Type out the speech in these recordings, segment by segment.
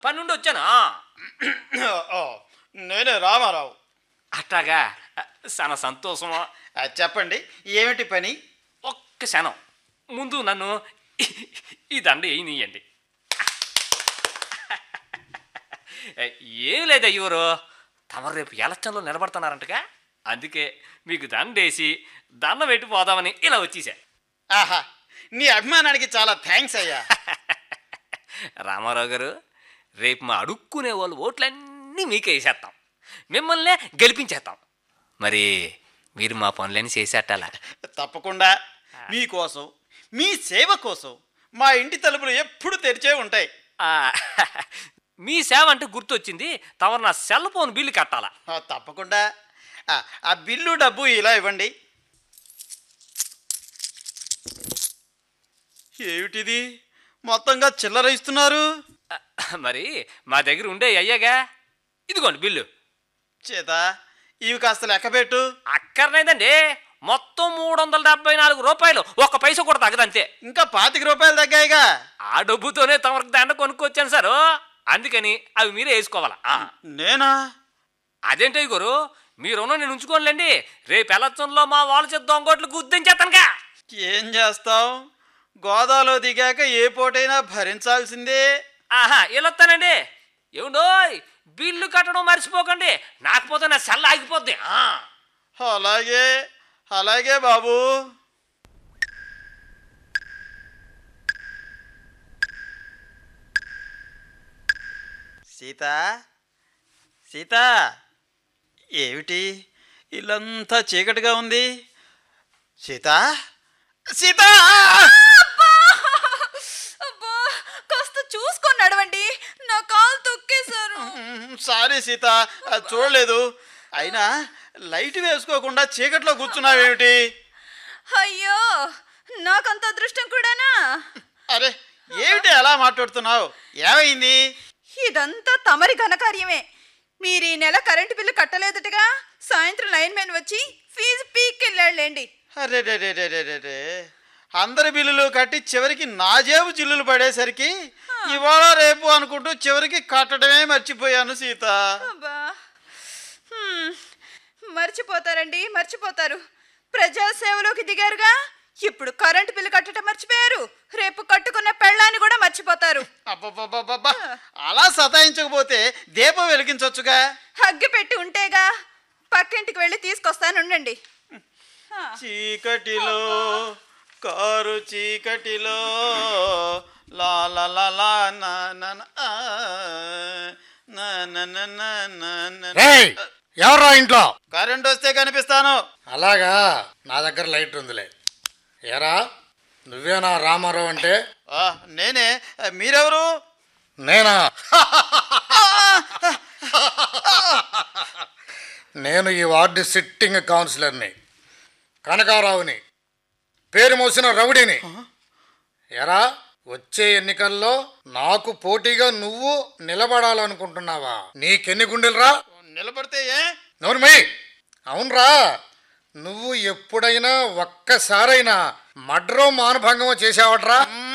పని నుండి వచ్చానా ఓ, నేనే రామారావు అట్టాగా చాలా సంతోషం ఆ, చెప్పండి ఏమిటి పని ఒక్క క్షణం ముందు నన్ను ఈ దండ వేయనీయండి ఏం లేదు అయ్యూరు తమరు రేపు ఎలక్షన్లో నిలబడుతున్నారంటగా అందుకే మీకు దండేసి దండం పెట్టి పోదామని ఇలా వచ్చేసా ఆహా నీ అభిమానానికి చాలా థ్యాంక్స్ అయ్యా రామారావు గారు రేపు మా అడుక్కునే వాళ్ళు ఓట్లన్నీ మీకే వేసేస్తాం మిమ్మల్నే గెలిపించేస్తాం మరి మీరు మా పనులన్నీ చేసేట్టాలా తప్పకుండా మీకోసం మీ సేవ కోసం మా ఇంటి తలుపులు ఎప్పుడు తెరిచే ఉంటాయి ఆ, మీ సేవ అంటే గుర్తొచ్చింది తమరు నా సెల్ ఫోన్ బిల్లు కట్టాలా ఆ, తప్పకుండా ఆ, ఆ బిల్లు డబ్బు ఇలా ఇవ్వండి ఏమిటిది మొత్తంగా చిల్లర ఇస్తున్నారు ఆ, మరి మా దగ్గర ఉండే అయ్యాగా ఇదిగోండి బిల్లు చేత ఇవి కాస్త లెక్క పెట్టు అక్కర్లేదండి మొత్తం మూడు వందల డెబ్బై నాలుగు రూపాయలు ఒక్క పైసా కూడా తగ్గదంతే ఇంకా పాతిక రూపాయలు తగ్గాయిగా ఆ డబ్బుతోనే తమరికి దండ కొనుక్కొచ్చాను సారు అందుకని అవి మీరే వేసుకోవాలా ఆ. నేనా అదేంటి గురు మీ రుణం నేను ఉంచుకోనులేండి రేపు ఎలక్షన్లో మా వాళ్ళ చేత దొంగోట్లు గుర్తించేస్తానుగా ఏం చేస్తావు గోదాలో దిగాక ఏ పోటైనా భరించాల్సిందే ఆహా వెళ్ళొస్తానండి ఏముండోయ్ బిల్లు కట్టడం మర్చిపోకండి నాకపోతే నా సెల్ ఆగిపోద్ది ఆ. అలాగే అలాగే బాబు సీత సీత ఏమిటి ఇల్లంతా చీకటిగా ఉంది సీత సీత అబ్బా కాస్త చూసుకొని నడవండి నా కాలు తొక్కేశారు మ్, సారీ సీత అది చూడలేదు అయినా లైట్ వేసుకోకుండా చీకట్లో కూర్చున్నావేమిటి అయ్యో నాకంత అదృష్టం కూడానా అరే ఏమిటి అలా మాట్లాడుతున్నావు ఏమైంది ఇదంతా తమరి ఘనకార్యమే మీరు ఈ నెల కరెంటు బిల్లు కట్టలేదటగా సాయంత్రం లైన్ మ్యాన్ వచ్చి ఫీజు పీక్కెళ్ళాడులేండి అరే రే రే రే రే రే రే అందరి బిల్లులు కట్టి చివరికి నా జేబు చిల్లులు పడేసరికి ఇవాళ రేపు అనుకుంటూ చివరికి కట్టడమే మర్చిపోయాను సీత అబ్బా హ్మ్. మర్చిపోతారండి మర్చిపోతారు ప్రజాసేవలోకి దిగారుగా ఇప్పుడు కరెంటు బిల్లు కట్టడం మర్చిపోయారు రేపు కట్టుకున్న పెళ్ళాన్ని కూడా మర్చిపోతారు అబ్బబ్బబ్బబ్బబ్బా అలా సతాయించకపోతే దీపం వెలిగించవచ్చుగా హగ్గి పెట్టి ఉంటేగా పక్కింటికి వెళ్ళి తీసుకొస్తానుండండి ఆ. చీకటిలో కారు చీకటిలో లా లా లా లా నా నా నా, ఆ, నా నా నా నా నా నా. రేయ్ ఎవర్రా ఇంట్లో కరెంట్ వస్తే కనిపిస్తాను అలాగా నా దగ్గర లైట్ ఉందిలే ఏరా నువ్వేనా రామారావు అంటే ఆ, నేనే మీరెవరు నేనా నేను ఈ వార్డు సిట్టింగ్ కౌన్సిలర్ని కనకారావుని పేరు మోసిన రౌడీని ఎరా వచ్చే ఎన్నికల్లో నాకు పోటీగా నువ్వు నిలబడాలనుకుంటున్నావా నీకెన్ని గుండెలరా నిలబడితే ఏ నోర్మై అవునరా నువ్వు ఎప్పుడైనా ఒక్కసారైనా మడ్రో మానభంగమో చేసావట్రా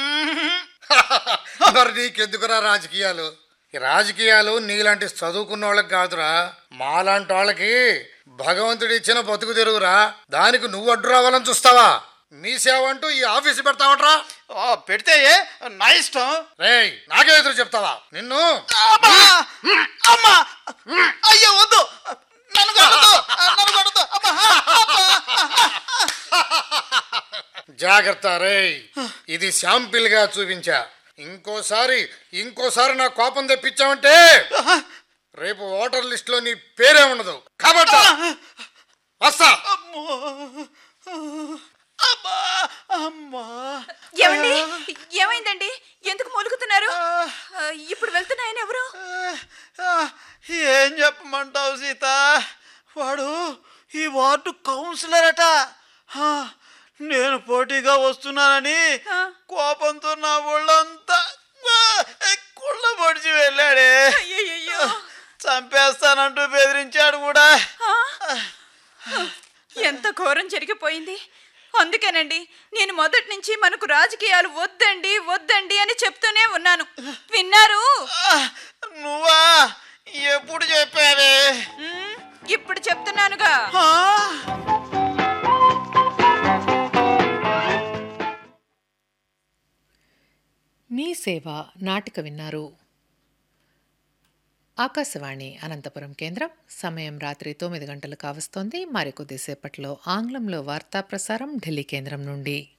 మరి నీకెందుకురా రాజకీయాలు ఈ రాజకీయాలు నీలాంటి చదువుకున్న వాళ్ళకి కాదురా మాలాంటి వాళ్ళకి భగవంతుడు ఇచ్చిన బతుకు తెరుగురా దానికి నువ్వు అడ్డు రావాలని చూస్తావా మీ సేవ అంటూ ఈ ఆఫీసు పెడతావట్రా ఆ, పెడితే ఏ నా ఇష్టం రేయ్ నాకే ఎదురు చెప్తావా నిన్ను అమ్మా! అమ్మా! అయ్యో వద్దు నన్ను కొడదు నన్ను కొడదు అమ్మా! అమ్మా! జాగ్రత్త రేయ్ ఇది శాంపిల్ గా చూపించా ఇంకోసారి ఇంకోసారి నా కోపం తెప్పించావంటే రేపు ఓటర్ లిస్ట్ లో నీ పేరే ఉండదు కాబట్టి వస్తా అమ్మో! అమ్మా! అమ్మా! ఏమండి ఏమైందండి ఎందుకు మూలుగుతున్నారు ఆ, ఇప్పుడు వెళ్తున్నాయని ఎవరు ఆ, ఏం చెప్పమంటావు సీత వాడు ఈ వార్డు కౌన్సిలర్ అట ఆ, నేను పోటీగా వస్తున్నానని ఆ. కోపంతో నా ఒళ్ళంతా ఆ, కుళ్ళ పొడిచి వెళ్ళాడే అయ్యయ్యో చంపేస్తానంటూ బెదిరించాడు కూడా ఎంత ఘోరం జరిగిపోయింది అందుకేనండి నేను మొదటి నుంచి మనకు రాజకీయాలు వద్దండి వద్దండి అని చెప్తూనే ఉన్నాను విన్నారు ఆ, మీ సేవ నాటిక విన్నారు ఆకాశవాణి అనంతపురం కేంద్రం సమయం రాత్రి తొమ్మిది గంటలు కావస్తోంది మరికొద్దిసేపట్లో ఆంగ్లంలో వార్తా ప్రసారం ఢిల్లీ కేంద్రం నుండి